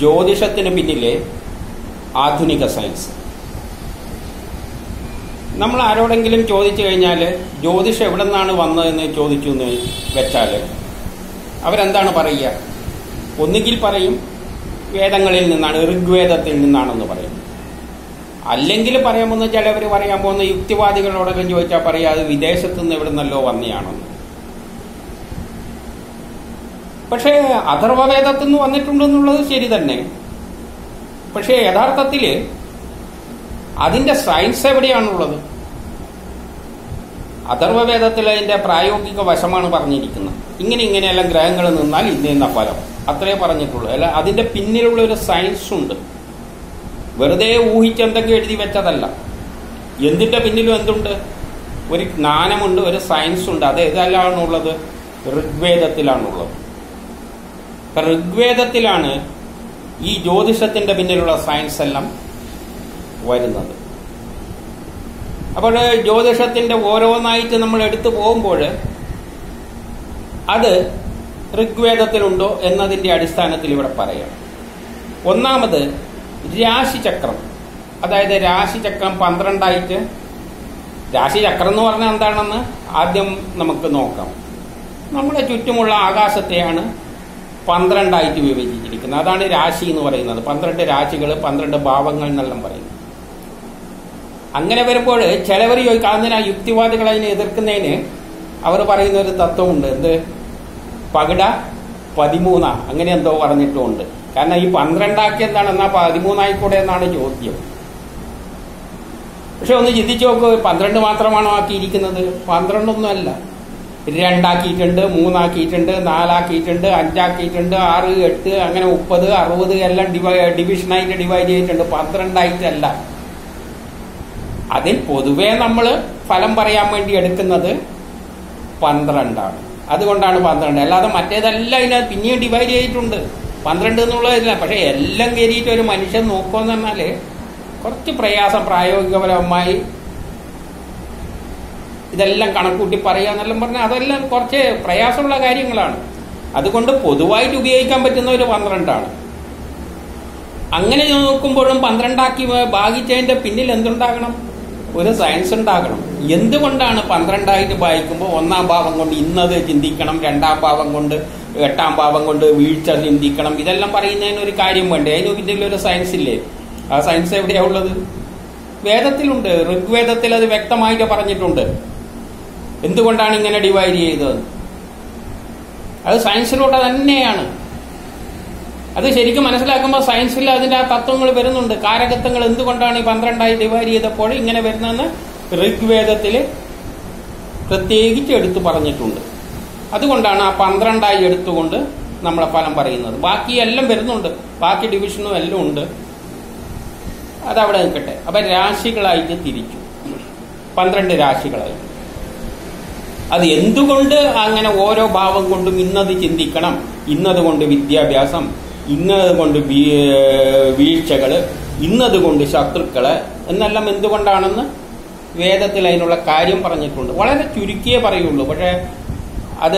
ജ്യോതിഷത്തിന് പിന്നിലെ ആധുനിക സയൻസ് നമ്മൾ ആരോടെങ്കിലും ചോദിച്ചു കഴിഞ്ഞാൽ ജ്യോതിഷം എവിടെ നിന്നാണ് വന്നതെന്ന് ചോദിച്ചു എന്ന് വെച്ചാൽ അവരെന്താണ് പറയുക ഒന്നുകിൽ പറയും വേദങ്ങളിൽ നിന്നാണ് ഋഗ്വേദത്തിൽ നിന്നാണെന്ന് പറയും അല്ലെങ്കിൽ പറയാൻ പോകുന്ന ചിലവർ പറയാൻ പോകുന്ന യുക്തിവാദികളോടെല്ലാം ചോദിച്ചാൽ പറയാം അത് വിദേശത്തു നിന്ന് എവിടെ നിന്നല്ലോ വന്നെയാണെന്ന് പക്ഷേ അഥർവവേദത്തിൽ നിന്ന് വന്നിട്ടുണ്ടെന്നുള്ളത് ശരി തന്നെ പക്ഷേ യഥാർത്ഥത്തിൽ അതിന്റെ സയൻസ് എവിടെയാണുള്ളത് അഥർവവേദത്തിൽ അതിന്റെ പ്രായോഗിക വശമാണ് പറഞ്ഞിരിക്കുന്നത് ഇങ്ങനെ ഇങ്ങനെയെല്ലാം ഗ്രഹങ്ങൾ നിന്നാൽ ഇന്ന ഫലം അത്രേ പറഞ്ഞിട്ടുള്ളൂ അല്ല അതിന്റെ പിന്നിലുള്ള ഒരു സയൻസ് ഉണ്ട് വെറുതെ ഊഹിച്ചെന്തൊക്കെ എഴുതി വെച്ചതല്ല എന്തിന്റെ പിന്നിലും എന്തുണ്ട് ഒരു ജ്ഞാനമുണ്ട് ഒരു സയൻസ് ഉണ്ട് അത് ഏതെല്ലാമാണുള്ളത് ഋഗ്വേദത്തിലാണുള്ളത് ഇപ്പൊ ഋഗ്വേദത്തിലാണ് ഈ ജ്യോതിഷത്തിന്റെ പിന്നിലുള്ള സയൻസ് എല്ലാം വരുന്നത് അപ്പോൾ ജ്യോതിഷത്തിന്റെ ഓരോന്നായിട്ട് നമ്മൾ എടുത്തു പോകുമ്പോൾ അത് ഋഗ്വേദത്തിലുണ്ടോ എന്നതിന്റെ അടിസ്ഥാനത്തിൽ ഇവിടെ പറയാം ഒന്നാമത് രാശിചക്രം അതായത് രാശിചക്രം പന്ത്രണ്ടായിട്ട് രാശിചക്രം എന്ന് പറഞ്ഞാൽ എന്താണെന്ന് ആദ്യം നമുക്ക് നോക്കാം നമ്മുടെ ചുറ്റുമുള്ള ആകാശത്തെയാണ് പന്ത്രണ്ടായിട്ട് വിഭജിച്ചിരിക്കുന്നത് അതാണ് രാശി എന്ന് പറയുന്നത് പന്ത്രണ്ട് രാശികൾ പന്ത്രണ്ട് ഭാവങ്ങൾ എന്നെല്ലാം പറയുന്നത് അങ്ങനെ വരുമ്പോൾ ചിലവർ ചോദിക്കാം അതിനാ യുക്തിവാദികൾ അതിനെ എതിർക്കുന്നതിന് അവർ പറയുന്ന ഒരു തത്വമുണ്ട് എന്ത് പകിട പതിമൂന്ന അങ്ങനെ എന്തോ പറഞ്ഞിട്ടുമുണ്ട് കാരണം ഈ പന്ത്രണ്ടാക്കി എന്താണ് എന്നാ പതിമൂന്നായിക്കൂടെ എന്നാണ് ചോദ്യം പക്ഷെ ഒന്ന് ചിന്തിച്ചു നോക്കൂ പന്ത്രണ്ട് മാത്രമാണോ ആക്കിയിരിക്കുന്നത് പന്ത്രണ്ടൊന്നുമല്ല രണ്ടാക്കിയിട്ടുണ്ട് മൂന്നാക്കിയിട്ടുണ്ട് നാലാക്കിയിട്ടുണ്ട് അഞ്ചാക്കിയിട്ടുണ്ട് ആറ് എട്ട് അങ്ങനെ മുപ്പത് അറുപത് എല്ലാം ഡിവൈ ഡിവിഷനായിട്ട് ഡിവൈഡ് ചെയ്തിട്ടുണ്ട് പന്ത്രണ്ടായിട്ടല്ല അതിൽ പൊതുവെ നമ്മൾ ഫലം പറയാൻ വേണ്ടി എടുക്കുന്നത് പന്ത്രണ്ടാണ് അതുകൊണ്ടാണ് പന്ത്രണ്ട് അല്ലാതെ മറ്റേതെല്ലാം ഇതിനകത്ത് പിന്നെയും ഡിവൈഡ് ചെയ്തിട്ടുണ്ട് പന്ത്രണ്ട് എന്നുള്ളതില്ല പക്ഷെ എല്ലാം കയറിയിട്ട് ഒരു മനുഷ്യൻ നോക്കുമെന്ന് പറഞ്ഞാല് കുറച്ച് പ്രയാസം പ്രായോഗികപരമായി ഇതെല്ലാം കണക്കൂട്ടി പറയാന്നെല്ലാം പറഞ്ഞാൽ അതെല്ലാം കുറച്ച് പ്രയാസമുള്ള കാര്യങ്ങളാണ് അതുകൊണ്ട് പൊതുവായിട്ട് ഉപയോഗിക്കാൻ പറ്റുന്ന ഒരു പന്ത്രണ്ടാണ് അങ്ങനെ നോക്കുമ്പോഴും പന്ത്രണ്ടാക്കി ഭാഗിച്ചതിന്റെ പിന്നിൽ എന്തുണ്ടാകണം ഒരു സയൻസ് ഉണ്ടാകണം എന്തുകൊണ്ടാണ് പന്ത്രണ്ടായിട്ട് വായിക്കുമ്പോൾ ഒന്നാം ഭാവം കൊണ്ട് ഇന്നത് ചിന്തിക്കണം രണ്ടാം ഭാവം കൊണ്ട് എട്ടാം ഭാവം കൊണ്ട് വീഴ്ച ചിന്തിക്കണം ഇതെല്ലാം പറയുന്നതിന് ഒരു കാര്യം വേണ്ടേ അതിന് പിന്നിൽ ഒരു സയൻസ് ഇല്ലേ ആ സയൻസ് എവിടെയാ ഉള്ളത് വേദത്തിലുണ്ട് ഋഗ്വേദത്തിൽ അത് വ്യക്തമായിട്ട് പറഞ്ഞിട്ടുണ്ട് എന്തുകൊണ്ടാണ് ഇങ്ങനെ ഡിവൈഡ് ചെയ്തത് അത് സയൻസിലൂടെ തന്നെയാണ് അത് ശരിക്കും മനസ്സിലാക്കുമ്പോൾ സയൻസിൽ അതിന്റെ ആ തത്വങ്ങൾ വരുന്നുണ്ട് കാരകത്വങ്ങൾ എന്തുകൊണ്ടാണ് ഈ പന്ത്രണ്ടായി ഡിവൈഡ് ചെയ്തപ്പോൾ ഇങ്ങനെ വരുന്നതെന്ന് ഋഗ്വേദത്തിൽ പ്രത്യേകിച്ച് എടുത്തു പറഞ്ഞിട്ടുണ്ട് അതുകൊണ്ടാണ് ആ പന്ത്രണ്ടായി എടുത്തുകൊണ്ട് നമ്മളെ ഫലം പറയുന്നത് ബാക്കി എല്ലാം വരുന്നുണ്ട് ബാക്കി ഡിവിഷനും എല്ലാം ഉണ്ട് അതവിടെ നിൽക്കട്ടെ അപ്പൊ രാശികളായിട്ട് തിരിച്ചു പന്ത്രണ്ട് രാശികളായി അത് എന്തുകൊണ്ട് അങ്ങനെ ഓരോ ഭാവം കൊണ്ടും ഇന്നത് ചിന്തിക്കണം ഇന്നത് കൊണ്ട് വിദ്യാഭ്യാസം ഇന്നത് കൊണ്ട് വീഴ്ചകള് ഇന്നത് കൊണ്ട് ശത്രുക്കള് എന്നെല്ലാം എന്തുകൊണ്ടാണെന്ന് വേദത്തിൽ അതിനുള്ള കാര്യം പറഞ്ഞിട്ടുണ്ട് വളരെ ചുരുക്കിയേ പറയുള്ളൂ പക്ഷെ അത്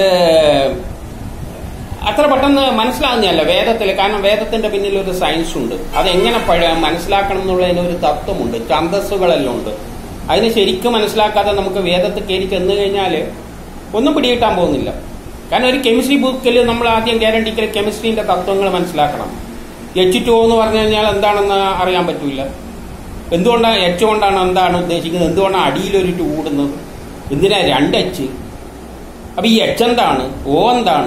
അത്ര പെട്ടെന്ന് മനസ്സിലാകുന്നതല്ല വേദത്തിൽ കാരണം വേദത്തിന്റെ പിന്നിൽ ഒരു സയൻസ് ഉണ്ട് അതെങ്ങനെ പഴ മനസ്സിലാക്കണം എന്നുള്ളതിന് ഒരു തത്വമുണ്ട് ഛന്തസ്സുകളെല്ലാം ഉണ്ട് അതിന് ശരിക്കും മനസ്സിലാക്കാതെ നമുക്ക് വേദത്തിൽ കയറി ചെന്ന് കഴിഞ്ഞാൽ ഒന്നും പിടികിട്ടാൻ പോകുന്നില്ല കാരണം ഒരു കെമിസ്ട്രി ബുക്കിൽ നമ്മൾ ആദ്യം ഗ്യാരണ്ടിക്കൽ കെമിസ്ട്രീന്റെ തത്വങ്ങൾ മനസ്സിലാക്കണം എച്ച് ടു എന്ന് പറഞ്ഞു കഴിഞ്ഞാൽ എന്താണെന്ന് അറിയാൻ പറ്റൂല എന്തുകൊണ്ടാണ് എച്ച് കൊണ്ടാണ് എന്താണ് ഉദ്ദേശിക്കുന്നത് എന്തുകൊണ്ടാണ് അടിയിലൊരു ടു കൂടുന്നത് എന്തിനാ രണ്ട് എച്ച് അപ്പൊ ഈ എച്ച് എന്താണ് ഓ എന്താണ്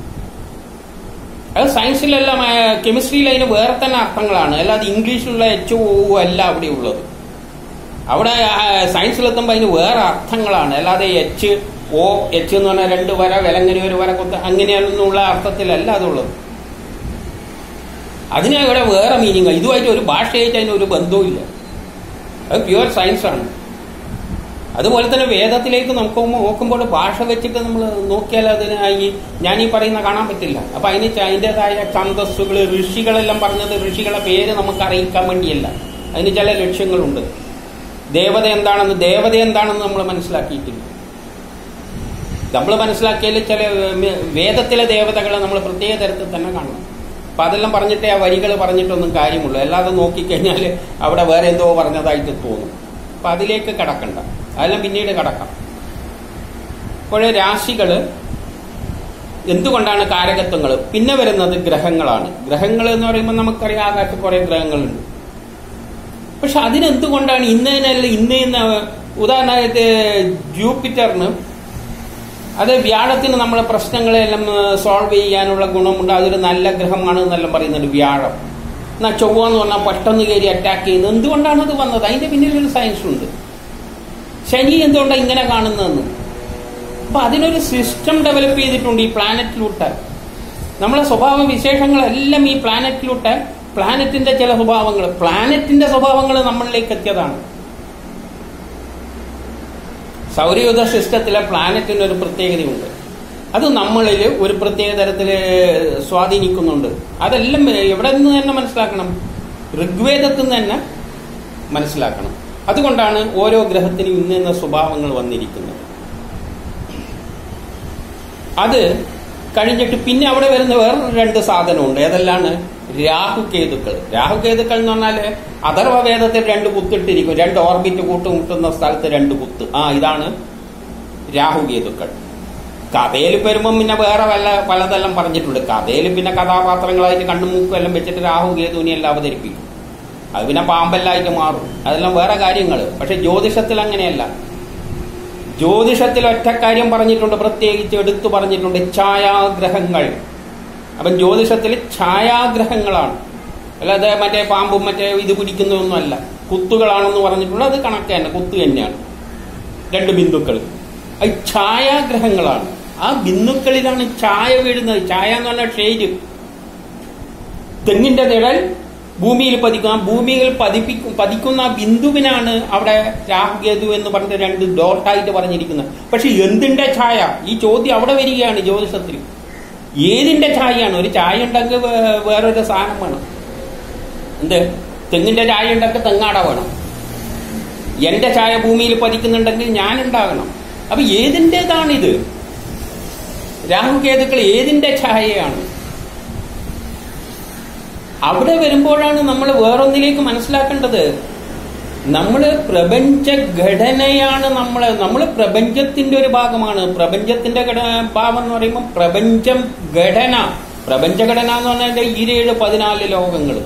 അത് സയൻസിലെല്ലാം കെമിസ്ട്രിയിൽ അതിന് വേറെ തന്നെ അർത്ഥങ്ങളാണ് അല്ലാതെ ഇംഗ്ലീഷിലുള്ള എച്ച് ഓ അല്ല അവിടെ ഉള്ളത് അവിടെ സയൻസിലെത്തുമ്പോൾ അതിന് വേറെ അർത്ഥങ്ങളാണ് അല്ലാതെ എച്ച് ഓ എച്ച് എന്ന് പറഞ്ഞാൽ രണ്ട് വര വിലങ്ങനെ ഒരു വര കൊത്ത് അങ്ങനെയൊന്നുള്ള അർത്ഥത്തിലല്ല അതുള്ളത് അതിന് ഇവിടെ വേറെ മീനിങ് ഇതുമായിട്ട് ഒരു ഭാഷയായിട്ട് അതിന് ഒരു ബന്ധവുമില്ല അത് പ്യുവർ സയൻസ് ആണ് അതുപോലെ തന്നെ വേദത്തിലേക്ക് നമുക്ക് നോക്കുമ്പോൾ ഭാഷ വെച്ചിട്ട് നമ്മൾ നോക്കിയാൽ അതിന് ഈ ഞാൻ ഈ പറയുന്ന കാണാൻ പറ്റില്ല അപ്പൊ അതിന് അതിൻ്റെതായ ഛന്തസ്സുകൾ ഋഷികളെല്ലാം പറഞ്ഞത് ഋഷികളെ പേര് നമുക്ക് അറിയിക്കാൻ വേണ്ടിയല്ല അതിന് ചില ലക്ഷ്യങ്ങളുണ്ട് ദേവത എന്താണെന്ന് ദേവത എന്താണെന്ന് നമ്മൾ മനസ്സിലാക്കിയിട്ടില്ല നമ്മൾ മനസ്സിലാക്കിയാൽ ചില വേദത്തിലെ ദേവതകളെ നമ്മൾ പ്രത്യേക തരത്തിൽ തന്നെ കാണണം അപ്പൊ അതെല്ലാം പറഞ്ഞിട്ടേ ആ വരികൾ പറഞ്ഞിട്ടൊന്നും കാര്യമുള്ളൂ അല്ലാതെ നോക്കിക്കഴിഞ്ഞാൽ അവിടെ വേറെ എന്തോ പറഞ്ഞതായിട്ട് തോന്നും അപ്പൊ അതിലേക്ക് കടക്കണ്ട അതെല്ലാം പിന്നീട് കടക്കാം അപ്പോഴേ രാശികള് എന്തുകൊണ്ടാണ് കാരകത്വങ്ങൾ പിന്നെ വരുന്നത് ഗ്രഹങ്ങളാണ് ഗ്രഹങ്ങൾ എന്ന് പറയുമ്പോൾ നമുക്കറിയാം ആകാശത്ത് കുറെ ഗ്രഹങ്ങളുണ്ട് പക്ഷെ അതിനെന്തുകൊണ്ടാണ് ഇന്നതിനല്ല ഇന്ന് ഇന്ന് ഉദാഹരണമായിട്ട് ജൂപ്പിറ്ററിന് അത് വ്യാഴത്തിന് നമ്മളെ പ്രശ്നങ്ങളെല്ലാം സോൾവ് ചെയ്യാനുള്ള ഗുണമുണ്ട് അതൊരു നല്ല ഗ്രഹമാണ് എന്നെല്ലാം പറയുന്നുണ്ട് വ്യാഴം എന്നാ ചൊവ്വ എന്ന് പറഞ്ഞാൽ പെട്ടെന്ന് കയറി അറ്റാക്ക് ചെയ്യുന്നത് എന്തുകൊണ്ടാണ് അത് വന്നത് അതിന്റെ പിന്നിൽ ഒരു സയൻസ് ഉണ്ട് ശനി എന്തുകൊണ്ടാണ് ഇങ്ങനെ കാണുന്നതെന്ന് അപ്പൊ അതിനൊരു സിസ്റ്റം ഡെവലപ്പ് ചെയ്തിട്ടുണ്ട് ഈ പ്ലാനറ്റിലൂട്ട് നമ്മളെ സ്വഭാവ വിശേഷങ്ങളെല്ലാം ഈ പ്ലാനറ്റിലൂട്ട് പ്ലാനറ്റിന്റെ ചില സ്വഭാവങ്ങൾ പ്ലാനറ്റിന്റെ സ്വഭാവങ്ങൾ നമ്മളിലേക്ക് എത്തിയതാണ് സൗരയൂഥ സിസ്റ്റത്തിലെ പ്ലാനറ്റിന് ഒരു പ്രത്യേകതയുണ്ട് അത് നമ്മളിൽ ഒരു പ്രത്യേക തരത്തിൽ സ്വാധീനിക്കുന്നുണ്ട് അതെല്ലാം എവിടെ നിന്ന് തന്നെ മനസ്സിലാക്കണം ഋഗ്വേദത്തിൽ നിന്ന് തന്നെ മനസ്സിലാക്കണം അതുകൊണ്ടാണ് ഓരോ ഗ്രഹത്തിനും ഇന്ന സ്വഭാവങ്ങൾ വന്നിരിക്കുന്നത് അത് കഴിഞ്ഞിട്ട് പിന്നെ അവിടെ വരുന്ന വേറൊരു രണ്ട് സാധനമുണ്ട് ഏതെല്ലാണ് രാഹുകേതുക്കൾ രാഹുകേതുക്കൾ എന്ന് പറഞ്ഞാല് അഥർവ വേദത്തിൽ രണ്ട് കുത്തിട്ടിരിക്കും രണ്ട് ഓർബിറ്റ് കൂട്ടുമുട്ടുന്ന സ്ഥലത്ത് രണ്ട് കുത്ത് ആ ഇതാണ് രാഹുകേതുക്കൾ കഥയിൽ വരുമ്പം പിന്നെ വേറെ വല്ല പലതെല്ലാം പറഞ്ഞിട്ടുണ്ട് കഥയിൽ പിന്നെ കഥാപാത്രങ്ങളായിട്ട് കണ്ണും മൂക്കും എല്ലാം വെച്ചിട്ട് രാഹു കേതുവിനെ എല്ലാം അവതരിപ്പിക്കും അത് പിന്നെ പാമ്പെല്ലായിട്ട് മാറും അതെല്ലാം വേറെ കാര്യങ്ങൾ പക്ഷെ ജ്യോതിഷത്തിൽ അങ്ങനെയല്ല ജ്യോതിഷത്തിൽ ഒറ്റക്കാര്യം പറഞ്ഞിട്ടുണ്ട് പ്രത്യേകിച്ച് എടുത്തു പറഞ്ഞിട്ടുണ്ട് ഛായാഗ്രഹങ്ങൾ അപ്പം ജ്യോതിഷത്തിൽ ഛായാഗ്രഹങ്ങളാണ് അല്ലാതെ മറ്റേ പാമ്പും മറ്റേ ഇത് പിടിക്കുന്നതൊന്നുമല്ല കുത്തുകളാണെന്ന് പറഞ്ഞിട്ടുള്ളത് അത് കണക്ക് തന്നെ കുത്ത് തന്നെയാണ് രണ്ട് ബിന്ദുക്കൾ അത് ഛായാഗ്രഹങ്ങളാണ് ആ ബിന്ദുക്കളിലാണ് ഛായ വീഴുന്നത് ഛായ എന്ന് പറഞ്ഞാൽ ഷെയ്ഡ് തെങ്ങിന്റെ നിഴൽ ഭൂമിയിൽ പതിക്കും ആ ഭൂമിയിൽ പതിപ്പിക്കും പതിക്കുന്ന ആ ബിന്ദുവിനാണ് അവിടെ രാഹുകേതു എന്ന് പറഞ്ഞിട്ട് രണ്ട് ഡോട്ടായിട്ട് പറഞ്ഞിരിക്കുന്നത് പക്ഷെ എന്തിന്റെ ഛായ ഈ ചോദ്യം അവിടെ വരികയാണ് ജ്യോതിഷത്തിൽ ഏതിന്റെ ഛായയാണ് ഒരു ഛായ ഉണ്ടെങ്കിൽ വേ- വേറൊരു സാധനം വേണം എന്ത് തെങ്ങിന്റെ ഛായ ഉണ്ടെങ്കിൽ തെങ്ങാട വേണം എന്റെ ഛായ ഭൂമിയിൽ പതിക്കുന്നുണ്ടെങ്കിൽ ഞാൻ ഉണ്ടാകണം അപ്പൊ ഏതിൻ്റെതാണിത് രാഹുകേതുക്കൾ ഏതിന്റെ ഛായയാണ് അവിടെ വരുമ്പോഴാണ് നമ്മൾ വേറൊന്നിലേക്ക് മനസ്സിലാക്കേണ്ടത് നമ്മള് പ്രപഞ്ച ഘടനയാണ് നമ്മള് നമ്മൾ പ്രപഞ്ചത്തിന്റെ ഒരു ഭാഗമാണ് പ്രപഞ്ചത്തിന്റെ ഘടന ഭാവം എന്ന് പറയുമ്പോൾ പ്രപഞ്ചം ഘടന പ്രപഞ്ചഘടന എന്ന് പറഞ്ഞാൽ ഈരേഴ് പതിനാല് ലോകങ്ങൾ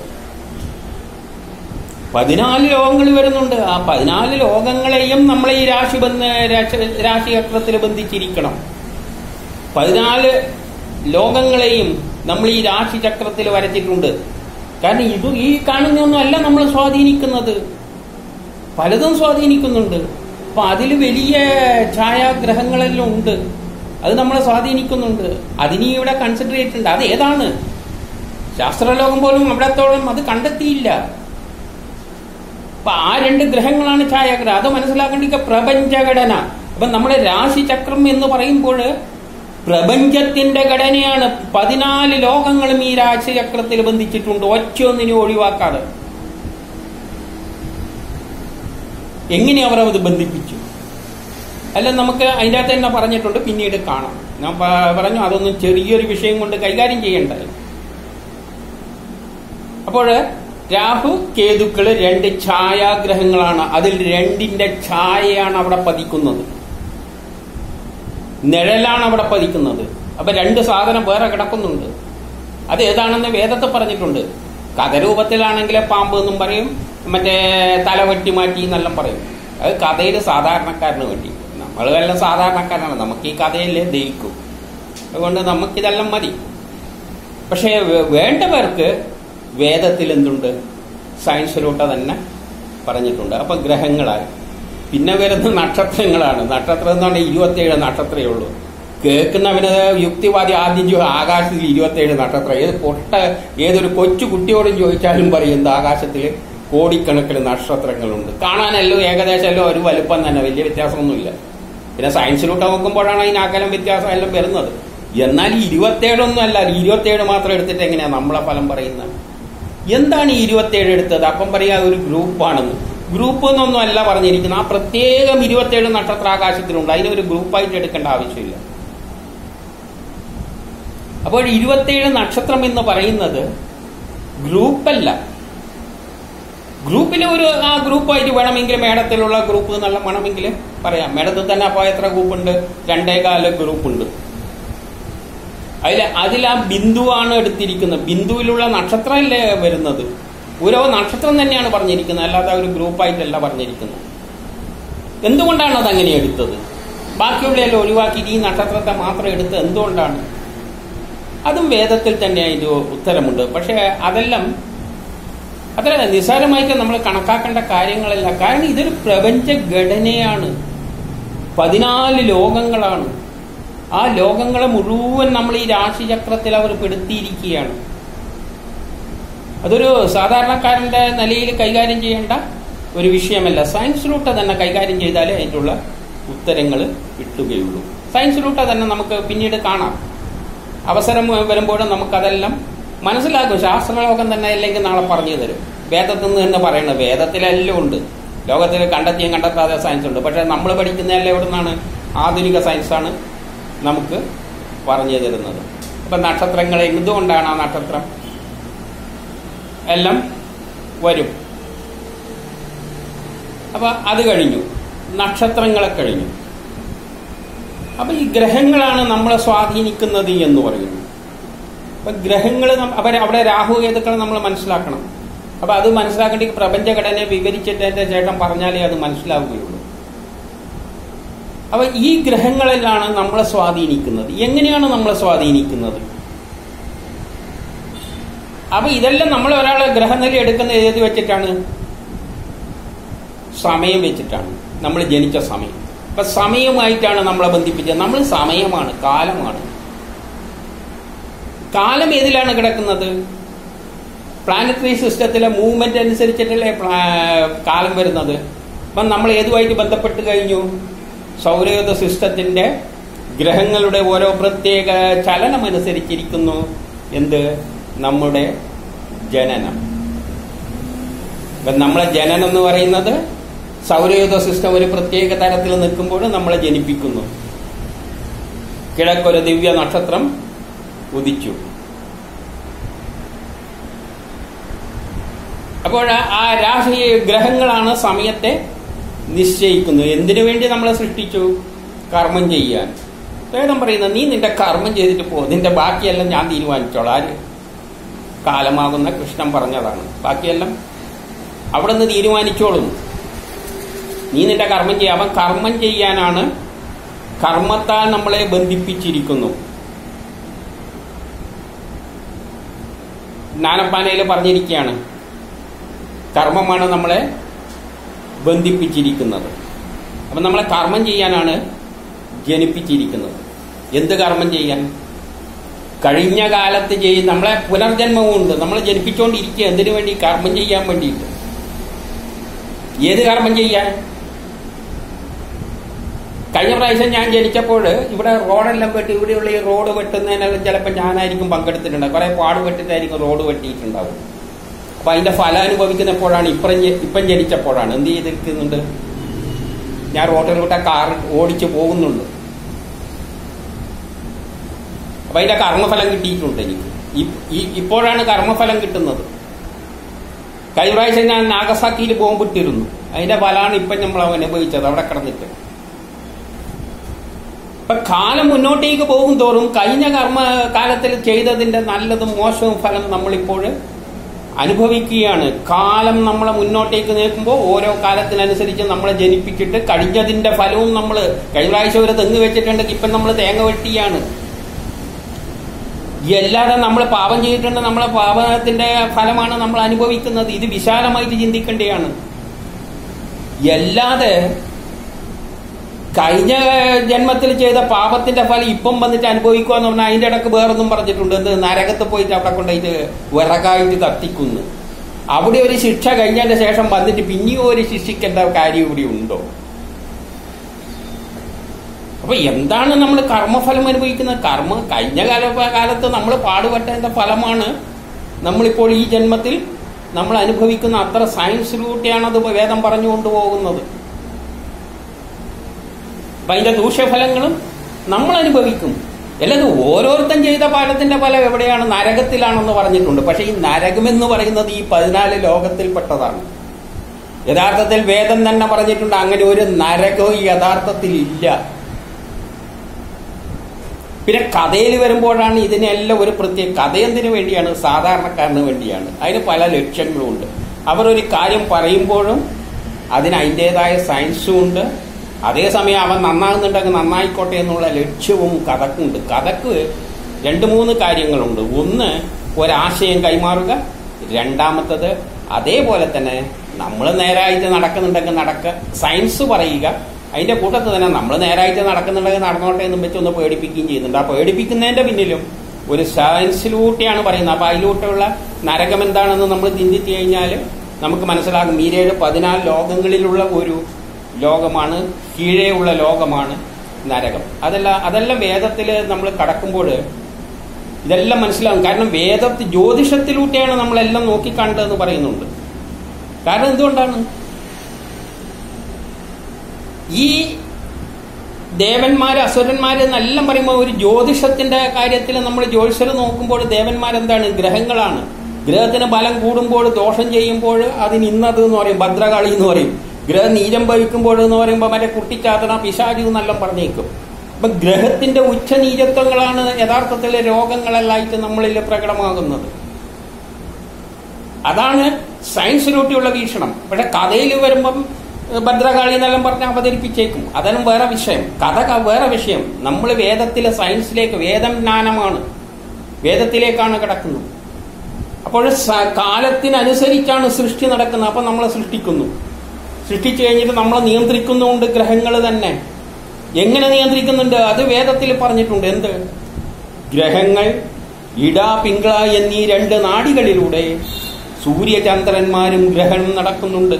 പതിനാല് ലോകങ്ങൾ വരുന്നുണ്ട് ആ പതിനാല് ലോകങ്ങളെയും നമ്മൾ ഈ രാശി ബന്ധ രാശി- രാശിചക്രത്തിൽ ബന്ധിച്ചിരിക്കണം പതിനാല് ലോകങ്ങളെയും നമ്മൾ ഈ രാശിചക്രത്തിൽ വരച്ചിട്ടുണ്ട് കാരണം ഇത് ഈ കാണുന്നൊന്നും അല്ല നമ്മൾ സ്വാധീനിക്കുന്നത് പലതും സ്വാധീനിക്കുന്നുണ്ട് അപ്പൊ അതിൽ വലിയ ഛായാഗ്രഹങ്ങളെല്ലാം ഉണ്ട് അത് നമ്മളെ സ്വാധീനിക്കുന്നുണ്ട് അതിന് ഇവിടെ കൺസിഡർ ചെയ്തിട്ടുണ്ട് അത് ഏതാണ് ശാസ്ത്രലോകം പോലും അവിടത്തോളം അത് കണ്ടെത്തിയില്ല അപ്പൊ ആ രണ്ട് ഗ്രഹങ്ങളാണ് ഛായാഗ്രഹം അത് മനസ്സിലാക്കേണ്ട പ്രപഞ്ചഘടന അപ്പൊ നമ്മുടെ രാശിചക്രം എന്ന് പറയുമ്പോൾ പ്രപഞ്ചത്തിന്റെ ഘടനയാണ് പതിനാല് ലോകങ്ങളും ഈ രാശിചക്രത്തിൽ ബന്ധിച്ചിട്ടുണ്ട് ഒറ്റയൊന്നിനും ഒഴിവാക്കാതെ എങ്ങനെ അവർ അത് ബന്ധിപ്പിച്ചു അല്ല നമുക്ക് അതിൻ്റെ അകത്ത് തന്നെ പറഞ്ഞിട്ടുണ്ട് പിന്നീട് കാണാം ഞാൻ പ- പറഞ്ഞു അതൊന്നും ചെറിയൊരു വിഷയം കൊണ്ട് കൈകാര്യം ചെയ്യേണ്ടത് അപ്പോൾ രാഹു കേതുക്കള് രണ്ട് ഛായാഗ്രഹങ്ങളാണ് അതിൽ രണ്ടിന്റെ ഛായയാണ് അവിടെ പതിക്കുന്നത് നിഴലാണ് അവിടെ പതിക്കുന്നത് അപ്പൊ രണ്ട് സാധനം വേറെ കിടക്കുന്നുണ്ട് അത് ഏതാണെന്ന് വേദത്തെ പറഞ്ഞിട്ടുണ്ട് കഥരൂപത്തിലാണെങ്കിൽ പാമ്പ് എന്നും പറയും മറ്റേ തല വെട്ടി മാറ്റി എന്നെല്ലാം പറയും അത് കഥയിൽ സാധാരണക്കാരന് വേണ്ടി നമ്മൾ എല്ലാം സാധാരണക്കാരാണ് നമുക്ക് ഈ കഥയിലെ ദഹിക്കും അതുകൊണ്ട് നമുക്കിതെല്ലാം മതി പക്ഷേ വേ- വേണ്ടവർക്ക് വേദത്തിൽ എന്തുണ്ട് സയൻസിലൂടെ തന്നെ പറഞ്ഞിട്ടുണ്ട് അപ്പൊ ഗ്രഹങ്ങളായി പിന്നെ വരുന്ന നക്ഷത്രങ്ങളാണ് നക്ഷത്രം എന്ന് പറഞ്ഞാൽ ഇരുപത്തിയേഴ് നക്ഷത്രമേ ഉള്ളൂ കേൾക്കുന്നവന് യുക്തിവാദി ആദ്യം ചോ ആകാശത്തിൽ ഇരുപത്തിയേഴ് നക്ഷത്രം ഏത് പൊട്ട ഏതൊരു കൊച്ചു കുട്ടിയോടും ചോദിച്ചാലും പറയും എന്താ ആകാശത്തിൽ കോടിക്കണക്കിന് നക്ഷത്രങ്ങളുണ്ട് കാണാനല്ലോ ഏകദേശമല്ലോ ഒരു വലുപ്പം തന്നെ വലിയ വ്യത്യാസമൊന്നുമില്ല പിന്നെ സയൻസിലോട്ട് നോക്കുമ്പോഴാണ് അതിന് അകലം വ്യത്യാസം എല്ലാം വരുന്നത് എന്നാൽ ഈ ഇരുപത്തേഴൊന്നും അല്ല ഈ ഇരുപത്തേഴ് മാത്രം എടുത്തിട്ട് എങ്ങനെയാ നമ്മളെ ഫലം പറയുന്നത് എന്താണ് ഈ ഇരുപത്തേഴ് എടുത്തത് അപ്പം പറയാ ഒരു ഗ്രൂപ്പാണെന്ന് ഗ്രൂപ്പ് എന്നൊന്നും അല്ല പറഞ്ഞിരിക്കുന്നത് ആ പ്രത്യേകം ഇരുപത്തേഴ് നക്ഷത്ര ആകാശത്തിലുണ്ട് അതിനെ ഒരു ഗ്രൂപ്പായിട്ട് എടുക്കേണ്ട ആവശ്യമില്ല അപ്പോൾ ഇരുപത്തേഴ് നക്ഷത്രം എന്ന് പറയുന്നത് ഗ്രൂപ്പല്ല ഗ്രൂപ്പിൽ ഒരു ആ ഗ്രൂപ്പായിട്ട് വേണമെങ്കിൽ മേടത്തിലുള്ള ഗ്രൂപ്പ് നല്ല വേണമെങ്കിൽ പറയാം മേടത്തിൽ തന്നെ അപ്പോൾ എത്ര ഗ്രൂപ്പുണ്ട് രണ്ടേകാല ഗ്രൂപ്പുണ്ട് അതിൽ അതിൽ ആ ബിന്ദുവാണ് എടുത്തിരിക്കുന്നത് ബിന്ദുവിലുള്ള നക്ഷത്രമല്ലേ വരുന്നത് ഓരോ നക്ഷത്രം തന്നെയാണ് പറഞ്ഞിരിക്കുന്നത് അല്ലാതെ ഒരു ഗ്രൂപ്പായിട്ടല്ല പറഞ്ഞിരിക്കുന്നത് എന്തുകൊണ്ടാണ് അത് അങ്ങനെ എടുത്തത് ബാക്കിയുള്ളതെല്ലാം ഒഴിവാക്കി ഈ നക്ഷത്രത്തെ മാത്രം എടുത്ത് എന്തുകൊണ്ടാണ് അതും വേദത്തിൽ തന്നെ അതിൻ്റെ ഉത്തരമുണ്ട് പക്ഷേ അതെല്ലാം അത്ര നിസ്സാരമായിട്ട് നമ്മൾ കണക്കാക്കേണ്ട കാര്യങ്ങളല്ല കാരണം ഇതൊരു പ്രപഞ്ച ഘടനയാണ് പതിനാല് ലോകങ്ങളാണ് ആ ലോകങ്ങളെ മുഴുവൻ നമ്മൾ ഈ രാശിചക്രത്തിൽ അവർ പെടുത്തിയിരിക്കുകയാണ് അതൊരു സാധാരണക്കാരന്റെ നിലയിൽ കൈകാര്യം ചെയ്യേണ്ട ഒരു വിഷയമല്ല സയൻസിലൂടെ തന്നെ കൈകാര്യം ചെയ്താലേ അതിനുള്ള ഉത്തരങ്ങൾ കിട്ടുകയുള്ളൂ സയൻസിലൂടെ തന്നെ നമുക്ക് പിന്നീട് കാണാം അവസരം വരുമ്പോഴും നമുക്കതെല്ലാം മനസ്സിലാക്കും ശാസ്ത്രലോകം തന്നെ അല്ലെങ്കിൽ നാളെ പറഞ്ഞു തരും വേദത്തിൽ നിന്ന് തന്നെ പറയണത് വേദത്തിലെല്ലാം ഉണ്ട് ലോകത്തിൽ കണ്ടെത്തിയും കണ്ടെത്താതെ സയൻസ് ഉണ്ട് പക്ഷെ നമ്മൾ പഠിക്കുന്നതെല്ലാം എവിടെ നിന്നാണ് ആധുനിക സയൻസാണ് നമുക്ക് പറഞ്ഞു തരുന്നത് ഇപ്പൊ നക്ഷത്രങ്ങൾ എന്തുകൊണ്ടാണ് ആ നക്ഷത്രം എല്ലാം വരും അപ്പൊ അത് കഴിഞ്ഞു നക്ഷത്രങ്ങളെ കഴിഞ്ഞു അപ്പൊ ഈ ഗ്രഹങ്ങളാണ് നമ്മളെ സ്വാധീനിക്കുന്നത് എന്ന് പറയുന്നു അപ്പൊ ഗ്രഹങ്ങൾ അവർ അവിടെ രാഹു കേതുക്കളെ നമ്മൾ മനസ്സിലാക്കണം അപ്പൊ അത് മനസ്സിലാക്കേണ്ട ഈ പ്രപഞ്ചഘടനയെ വിവരിച്ചിട്ടതിന്റെ ശേഷം പറഞ്ഞാലേ അത് മനസ്സിലാവുകയുള്ളൂ അപ്പൊ ഈ ഗ്രഹങ്ങളിലാണ് നമ്മളെ സ്വാധീനിക്കുന്നത് എങ്ങനെയാണ് നമ്മളെ സ്വാധീനിക്കുന്നത് അപ്പൊ ഇതെല്ലാം നമ്മൾ ഒരാളെ ഗ്രഹനില എടുക്കുന്ന ഏത് വെച്ചിട്ടാണ് സമയം വെച്ചിട്ടാണ് നമ്മൾ ജനിച്ച സമയം അപ്പൊ സമയമായിട്ടാണ് നമ്മളെ ബന്ധിപ്പിച്ചത് നമ്മൾ സമയമാണ് കാലമാണ് കാലം ഏതിലാണ് കിടക്കുന്നത് പ്ലാനറ്ററി സിസ്റ്റത്തിലെ മൂവ്മെന്റ് അനുസരിച്ചിട്ടല്ലേ കാലം വരുന്നത് അപ്പം നമ്മൾ ഏതുമായിട്ട് ബന്ധപ്പെട്ട് കഴിഞ്ഞു സൗരയൂഥ സിസ്റ്റത്തിന്റെ ഗ്രഹങ്ങളുടെ ഓരോ പ്രത്യേക ചലനം അനുസരിച്ചിരിക്കുന്നു എന്ത് നമ്മുടെ ജനനം ഇപ്പം നമ്മളെ ജനനം എന്ന് പറയുന്നത് സൗരയൂഥ സിസ്റ്റം ഒരു പ്രത്യേക തരത്തിൽ നിൽക്കുമ്പോൾ നമ്മളെ ജനിപ്പിക്കുന്നു കിഴക്കൊരു ദിവ്യ നക്ഷത്രം ഉദിച്ചു അപ്പോൾ ആ രാശി ഗ്രഹങ്ങളാണ് സമയത്തെ നിശ്ചയിക്കുന്നത് എന്തിനു വേണ്ടി നമ്മളെ സൃഷ്ടിച്ചു കർമ്മം ചെയ്യാൻ വേദം പറയുന്നത് നീ നിന്റെ കർമ്മം ചെയ്തിട്ട് പോ നിന്റെ ബാക്കിയെല്ലാം ഞാൻ തീരുമാനിച്ചോളാം ആര് കാലമാകുന്ന കൃഷ്ണൻ പറഞ്ഞതാണ് ബാക്കിയെല്ലാം അവിടെ നിന്ന് തീരുമാനിച്ചോളും നീ നിന്റെ കർമ്മം ചെയ്യാം അവൻ കർമ്മം ചെയ്യാനാണ് കർമ്മത്താൽ നമ്മളെ ബന്ധിപ്പിച്ചിരിക്കുന്നു ജ്ഞാനപ്പാനയിൽ പറഞ്ഞിരിക്കുകയാണ് കർമ്മമാണ് നമ്മളെ ബന്ധിപ്പിച്ചിരിക്കുന്നത് അപ്പം നമ്മളെ കർമ്മം ചെയ്യാനാണ് ജനിപ്പിച്ചിരിക്കുന്നത് എന്ത് കർമ്മം ചെയ്യാൻ കഴിഞ്ഞ കാലത്ത് ചെയ്ത് നമ്മളെ പുനർജന്മവും ഉണ്ട് നമ്മളെ ജനിപ്പിച്ചുകൊണ്ടിരിക്കുക എന്തിനു വേണ്ടി കർമ്മം ചെയ്യാൻ വേണ്ടിയിട്ട് ഏത് കർമ്മം ചെയ്യാൻ കഴിഞ്ഞ പ്രാവശ്യം ഞാൻ ജനിച്ചപ്പോൾ ഇവിടെ റോഡെല്ലാം വെട്ടി ഇവിടെയുള്ള ഈ റോഡ് വെട്ടുന്നതിനെല്ലാം ചിലപ്പോൾ ഞാനായിരിക്കും പങ്കെടുത്തിട്ടുണ്ട് കുറെ പാട് വെട്ടിട്ടായിരിക്കും റോഡ് വെട്ടിയിട്ടുണ്ടാവും അപ്പൊ അതിന്റെ ഫലം അനുഭവിക്കുന്നപ്പോഴാണ് ഇപ്പം ഇപ്പം ജനിച്ചപ്പോഴാണ് എന്ത് ചെയ്തിരിക്കുന്നുണ്ട് ഞാൻ റോഡിലൂടെ കാർ ഓടിച്ചു പോകുന്നുണ്ട് അപ്പൊ അതിന്റെ കർമ്മഫലം കിട്ടിയിട്ടുണ്ട് എനിക്ക് ഇപ്പോഴാണ് കർമ്മഫലം കിട്ടുന്നത് കഴിഞ്ഞ പ്രാവശ്യം ഞാൻ നാഗസാക്കിയിൽ ബോംബിട്ടിരുന്നു അതിന്റെ ഫലമാണ് ഇപ്പം നമ്മൾ അനുഭവിച്ചത് അവിടെ കിടന്നിട്ട് ഇപ്പൊ കാലം മുന്നോട്ടേക്ക് പോകും തോറും കഴിഞ്ഞ കർമ്മ കാലത്തിൽ ചെയ്തതിന്റെ നല്ലതും മോശവും ഫലം നമ്മളിപ്പോൾ അനുഭവിക്കുകയാണ് കാലം നമ്മളെ മുന്നോട്ടേക്ക് നീക്കുമ്പോൾ ഓരോ കാലത്തിനനുസരിച്ച് നമ്മളെ ജനിപ്പിച്ചിട്ട് കഴിഞ്ഞതിന്റെ ഫലവും നമ്മൾ കഴിഞ്ഞ പ്രാവശ്യം ഒരു തെങ്ങ് വെച്ചിട്ടുണ്ടെങ്കിൽ ഇപ്പം നമ്മൾ തേങ്ങ വെട്ടിയാണ് എല്ലാതെ നമ്മൾ പാപം ചെയ്തിട്ടുണ്ട് നമ്മളെ പാപത്തിന്റെ ഫലമാണ് നമ്മൾ അനുഭവിക്കുന്നത് ഇത് വിശാലമായിട്ട് ചിന്തിക്കേണ്ടതാണ് എല്ലാതെ കഴിഞ്ഞ ജന്മത്തിൽ ചെയ്ത പാപത്തിന്റെ ഫലം ഇപ്പം വന്നിട്ട് അനുഭവിക്കുക എന്ന് പറഞ്ഞാൽ അതിന്റെ ഇടക്ക് വേറൊന്നും പറഞ്ഞിട്ടുണ്ട് എന്ത് നരകത്ത് പോയിട്ട് അവിടെ കൊണ്ടുപോയിട്ട് വിറകായിട്ട് കത്തിക്കുന്നു അവിടെ ഒരു ശിക്ഷ കഴിഞ്ഞതിന്റെ ശേഷം വന്നിട്ട് പിന്നെയും ഒരു ശിക്ഷിക്കേണ്ട കാര്യം ഇവിടെ ഉണ്ടോ അപ്പൊ എന്താണ് നമ്മൾ കർമ്മഫലം അനുഭവിക്കുന്നത് കർമ്മ കഴിഞ്ഞ കാല കാലത്ത് നമ്മൾ പാടുപെട്ടതിന്റെ ഫലമാണ് നമ്മളിപ്പോൾ ഈ ജന്മത്തിൽ നമ്മൾ അനുഭവിക്കുന്ന അത്ര സയൻസിലൂടെയാണ് അത് വേദം പറഞ്ഞു കൊണ്ടുപോകുന്നത് അപ്പൊ അതിന്റെ ദൂഷ്യഫലങ്ങളും നമ്മൾ അനുഭവിക്കും അല്ലാതെ ഓരോരുത്തൻ ചെയ്ത പാലത്തിന്റെ ഫലം എവിടെയാണ് നരകത്തിലാണെന്ന് പറഞ്ഞിട്ടുണ്ട് പക്ഷെ ഈ നരകമെന്ന് പറയുന്നത് ഈ പതിനാല് ലോകത്തിൽപ്പെട്ടതാണ് യഥാർത്ഥത്തിൽ വേദം തന്നെ പറഞ്ഞിട്ടുണ്ട് അങ്ങനെ ഒരു നരകവും യഥാർത്ഥത്തിൽ ഇല്ല പിന്നെ കഥയിൽ വരുമ്പോഴാണ് ഇതിനെല്ലാം ഒരു പ്രത്യേക കഥ എന്തിനു വേണ്ടിയാണ് സാധാരണക്കാരന് വേണ്ടിയാണ് അതിന് പല ലക്ഷ്യങ്ങളുമുണ്ട് അവർ ഒരു കാര്യം പറയുമ്പോഴും അതിന് അതിൻ്റെതായ സയൻസും ഉണ്ട് അതേസമയം അവൻ നന്നാകുന്നുണ്ടെങ്കിൽ നന്നായിക്കോട്ടെ എന്നുള്ള ലക്ഷ്യവും കഥക്കുണ്ട് കഥക്ക് രണ്ട് മൂന്ന് കാര്യങ്ങളുണ്ട് ഒന്ന് ഒരാശയം കൈമാറുക രണ്ടാമത്തത് അതേപോലെ തന്നെ നമ്മൾ നേരായിട്ട് നടക്കുന്നുണ്ടെങ്കിൽ നടക്കുക സയൻസ് പറയുക അതിന്റെ കൂട്ടത്തിൽ തന്നെ നമ്മൾ നേരായിട്ട് നടക്കുന്നുണ്ടെങ്കിൽ നടന്നോട്ടെ എന്നും വെച്ച് ഒന്ന് പേടിപ്പിക്കുകയും ചെയ്യുന്നുണ്ട് ആ പേടിപ്പിക്കുന്നതിന്റെ പിന്നിലും ഒരു സയൻസിലൂട്ടിയാണ് പറയുന്നത് അപ്പൊ അതിലൂട്ടുള്ള നരകം എന്താണെന്ന് നമ്മൾ ചിന്തിച്ചു കഴിഞ്ഞാൽ നമുക്ക് മനസ്സിലാകും മീരയുടെ പതിനാല് ലോകങ്ങളിലുള്ള ഒരു ലോകമാണ് കീഴെയുള്ള ലോകമാണ് നരകം അതല്ല അതെല്ലാം വേദത്തിൽ നമ്മൾ കടക്കുമ്പോൾ ഇതെല്ലാം മനസ്സിലാകും കാരണം വേദത്തിൽ ജ്യോതിഷത്തിലൂടെയാണ് നമ്മളെല്ലാം നോക്കിക്കണ്ടതെന്ന് പറയുന്നുണ്ട് കാരണം എന്തുകൊണ്ടാണ് ഈ ദേവന്മാര് അസുരന്മാര് എന്നെല്ലാം പറയുമ്പോൾ ഒരു ജ്യോതിഷത്തിന്റെ കാര്യത്തിൽ നമ്മൾ ജ്യോതിഷർ നോക്കുമ്പോൾ ദേവന്മാരെന്താണ് ഗ്രഹങ്ങളാണ് ഗ്രഹത്തിന് ബലം കൂടുമ്പോൾ ദോഷം ചെയ്യുമ്പോൾ അതിന് ഇന്നത് എന്ന് പറയും ഭദ്രകാളി എന്ന് പറയും ഗ്രഹം നീരം ഭവിക്കുമ്പോൾ എന്ന് പറയുമ്പോൾ മറ്റേ കുട്ടിച്ചാത്തന പിശാചു എന്നെല്ലാം പറഞ്ഞേക്കും അപ്പൊ ഗ്രഹത്തിന്റെ ഉച്ചനീചത്വങ്ങളാണ് യഥാർത്ഥത്തിലെ രോഗങ്ങളെല്ലായിട്ട് നമ്മളിൽ പ്രകടമാകുന്നത് അതാണ് സയൻസിലൂട്ടിയുള്ള വീക്ഷണം പക്ഷെ കഥയിൽ വരുമ്പം ഭദ്രകാളി എന്നെല്ലാം പറഞ്ഞ് അവതരിപ്പിച്ചേക്കും അതെല്ലാം വേറെ വിഷയം കഥ ക- വേറെ വിഷയം നമ്മൾ വേദത്തിലെ സയൻസിലേക്ക് വേദം ജ്ഞാനമാണ് വേദത്തിലേക്കാണ് കിടക്കുന്നത് അപ്പോൾ സ- കാലത്തിനനുസരിച്ചാണ് സൃഷ്ടി നടക്കുന്നത് അപ്പൊ നമ്മളെ സൃഷ്ടിക്കുന്നു സൃഷ്ടിച്ചു കഴിഞ്ഞിട്ട് നമ്മളെ നിയന്ത്രിക്കുന്നുണ്ട് ഗ്രഹങ്ങൾ തന്നെ എങ്ങനെ നിയന്ത്രിക്കുന്നുണ്ട് അത് വേദത്തിൽ പറഞ്ഞിട്ടുണ്ട് എന്ത് ഗ്രഹങ്ങൾ ഇട പിങ്കള എന്നീ രണ്ട് നാടികളിലൂടെ സൂര്യചന്ദ്രന്മാരും ഗ്രഹണം നടക്കുന്നുണ്ട്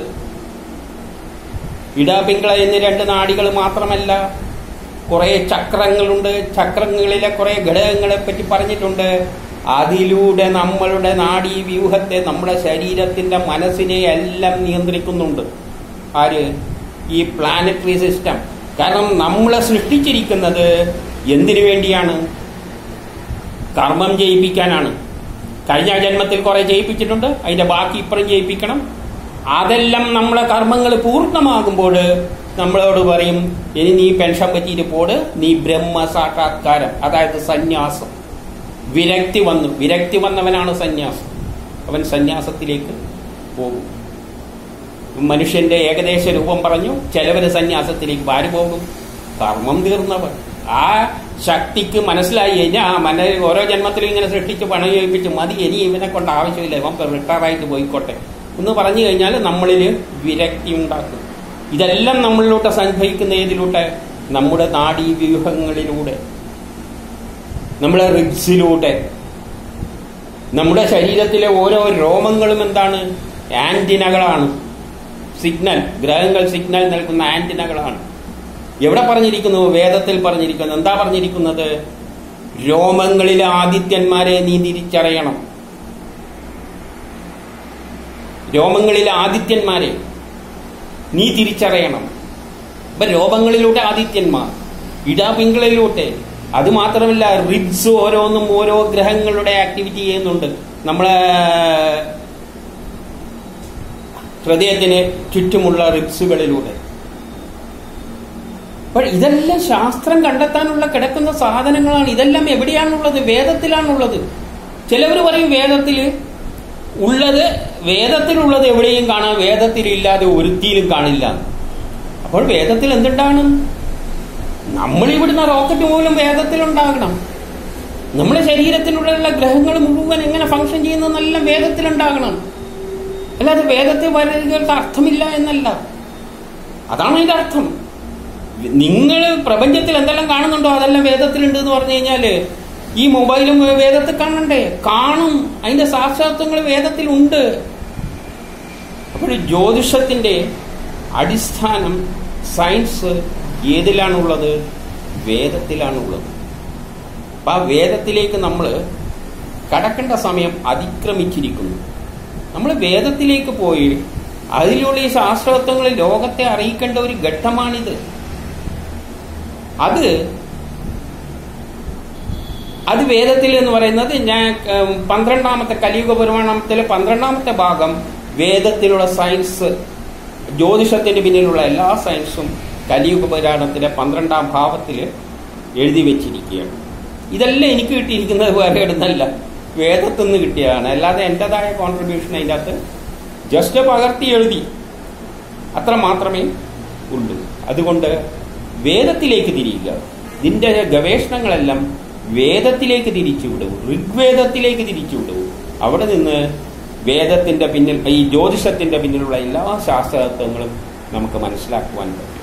ഇട പിങ്കള എന്നീ രണ്ട് നാടികൾ മാത്രമല്ല കുറെ ചക്രങ്ങളുണ്ട് ചക്രങ്ങളിലെ കുറെ ഘടകങ്ങളെ പറ്റി പറഞ്ഞിട്ടുണ്ട് അതിലൂടെ നമ്മളുടെ നാഡീ വ്യൂഹത്തെ നമ്മുടെ ശരീരത്തിന്റെ മനസ്സിനെ എല്ലാം നിയന്ത്രിക്കുന്നുണ്ട് ആര് ഈ പ്ലാനറ്ററി സിസ്റ്റം കാരണം നമ്മളെ സൃഷ്ടിച്ചിരിക്കുന്നത് എന്തിനു വേണ്ടിയാണ് കർമ്മം ചെയ്യിപ്പിക്കാനാണ് കഴിഞ്ഞ ജന്മത്തിൽ കുറെ ചെയ്യിപ്പിച്ചിട്ടുണ്ട് അതിന്റെ ബാക്കി ഇപ്പുറം ചെയ്യിപ്പിക്കണം അതെല്ലാം നമ്മളെ കർമ്മങ്ങൾ പൂർണ്ണമാകുമ്പോൾ നമ്മളോട് പറയും ഇനി നീ പെൻഷൻ പറ്റിയിട്ട് പോട് നീ ബ്രഹ്മ സാക്ഷാത്കാരം അതായത് സന്യാസം വിരക്തി വന്നു വിരക്തി വന്നവനാണ് സന്യാസം അവൻ സന്യാസത്തിലേക്ക് പോകും മനുഷ്യന്റെ ഏകദേശ രൂപം പറഞ്ഞു ചിലവര് സന്യാസത്തിലേക്ക് ആര് പോകും കർമ്മം തീർന്നവർ ആ ശക്തിക്ക് മനസ്സിലായി കഴിഞ്ഞാൽ ആ മന ഓരോ ജന്മത്തിലും ഇങ്ങനെ സൃഷ്ടിച്ച് പണം ചെയ്യിപ്പിച്ച് മതി ഇനി ഇവനെ കൊണ്ട് ആവശ്യമില്ല ഇവൻ റിട്ടയറായിട്ട് പോയിക്കോട്ടെ എന്ന് പറഞ്ഞു കഴിഞ്ഞാൽ നമ്മളിൽ വിരക്തി ഉണ്ടാക്കും ഇതെല്ലാം നമ്മളിലൂടെ സംഭവിക്കുന്ന ഏതിലൂടെ നമ്മുടെ നാഡീ വ്യൂഹങ്ങളിലൂടെ നമ്മുടെ റിബ്സിലൂടെ നമ്മുടെ ശരീരത്തിലെ ഓരോ രോമങ്ങളും എന്താണ് ആന്റിനകളാണ് സിഗ്നൽ ഗ്രഹങ്ങൾ സിഗ്നൽ നൽകുന്ന ആന്റിനകളാണ് എവിടെ പറഞ്ഞിരിക്കുന്നു വേദത്തിൽ പറഞ്ഞിരിക്കുന്നു എന്താ പറഞ്ഞിരിക്കുന്നത് രോമങ്ങളിലെ ആദിത്യന്മാരെ നീ തിരിച്ചറിയണം രോമങ്ങളിലെ ആദിത്യന്മാരെ നീ തിരിച്ചറിയണം ഇപ്പൊ രോമങ്ങളിലൂടെ ആദിത്യന്മാർ ഇടാപിങ്കളിലൂടെ അത് മാത്രമല്ല റിബ്സ് ഓരോന്നും ഓരോ ഗ്രഹങ്ങളുടെ ആക്ടിവിറ്റി ചെയ്യുന്നുണ്ട് നമ്മളെ ഹൃദയത്തിന് ചുറ്റുമുള്ള റിബ്സുകളിലൂടെ അപ്പോൾ ഇതെല്ലാം ശാസ്ത്രം കണ്ടെത്താനുള്ള കിടക്കുന്ന സാധനങ്ങളാണ് ഇതെല്ലാം എവിടെയാണുള്ളത് വേദത്തിലാണുള്ളത് ചിലവർ പറയും വേദത്തിൽ ഉള്ളത് വേദത്തിലുള്ളത് എവിടെയും കാണാം വേദത്തിലില്ലാതെ ഒരുത്തിയിലും കാണില്ല അപ്പോൾ വേദത്തിൽ എന്തുണ്ടാകണം നമ്മൾ ഇവിടുന്ന് റോക്കറ്റ് പോലും വേദത്തിലുണ്ടാകണം നമ്മുടെ ശരീരത്തിലുള്ള ഗ്രഹങ്ങൾ മുഴുവൻ എങ്ങനെ ഫങ്ഷൻ ചെയ്യുന്നതെന്നെല്ലാം വേദത്തിലുണ്ടാകണം അല്ലാതെ വേദത്തിൽ പറയുകൾക്ക് അർത്ഥമില്ല എന്നല്ല അതാണ് അതിന്റെ അർത്ഥം നിങ്ങൾ പ്രപഞ്ചത്തിൽ എന്തെല്ലാം കാണുന്നുണ്ടോ അതെല്ലാം വേദത്തിലുണ്ട് എന്ന് പറഞ്ഞു കഴിഞ്ഞാല് ഈ മൊബൈലും വേദത്തിൽ കാണണ്ടേ കാണും അതിന്റെ സാക്ഷാത്വങ്ങൾ വേദത്തിലുണ്ട് അപ്പോൾ ജ്യോതിഷത്തിന്റെ അടിസ്ഥാനം സയൻസ് ഏതിലാണുള്ളത് വേദത്തിലാണുള്ളത് അപ്പൊ ആ വേദത്തിലേക്ക് നമ്മൾ കടക്കേണ്ട സമയം അതിക്രമിച്ചിരിക്കുന്നു നമ്മൾ വേദത്തിലേക്ക് പോയി അതിലൂടെ ഈ ശാസ്ത്രത്വങ്ങൾ ലോകത്തെ അറിയിക്കേണ്ട ഒരു ഘട്ടമാണിത് അത് അത് വേദത്തിൽ എന്ന് പറയുന്നത് ഞാൻ ഉം, പന്ത്രണ്ടാമത്തെ കലിയുഗ പുരാണത്തിലെ പന്ത്രണ്ടാമത്തെ ഭാഗം വേദത്തിലുള്ള സയൻസ് ജ്യോതിഷത്തിന് പിന്നിലുള്ള എല്ലാ സയൻസും കലിയുഗ പുരാണത്തിലെ പന്ത്രണ്ടാം ഭാവത്തിൽ എഴുതി വെച്ചിരിക്കുകയാണ് ഇതെല്ലാം എനിക്ക് കിട്ടിയിരിക്കുന്നത് വേറെ ഇടുന്നല്ല വേദത്തിൽ നിന്ന് കിട്ടിയതാണ് അല്ലാതെ എൻ്റെതായ കോൺട്രിബ്യൂഷൻ അതിൻ്റെ അകത്ത് ജസ്റ്റ് പകർത്തി എഴുതി അത്ര മാത്രമേ ഉള്ളൂ അതുകൊണ്ട് വേദത്തിലേക്ക് തിരിയുക ഇതിന്റെ ഗവേഷണങ്ങളെല്ലാം വേദത്തിലേക്ക് തിരിച്ചു വിടൂ ഋഗ്വേദത്തിലേക്ക് തിരിച്ചു വിടൂ അവിടെ നിന്ന് വേദത്തിന്റെ പിന്നിൽ ഈ ജ്യോതിഷത്തിന്റെ പിന്നിലുള്ള എല്ലാ ശാസ്ത്രതത്വങ്ങളും നമുക്ക് മനസ്സിലാക്കുവാൻ പറ്റും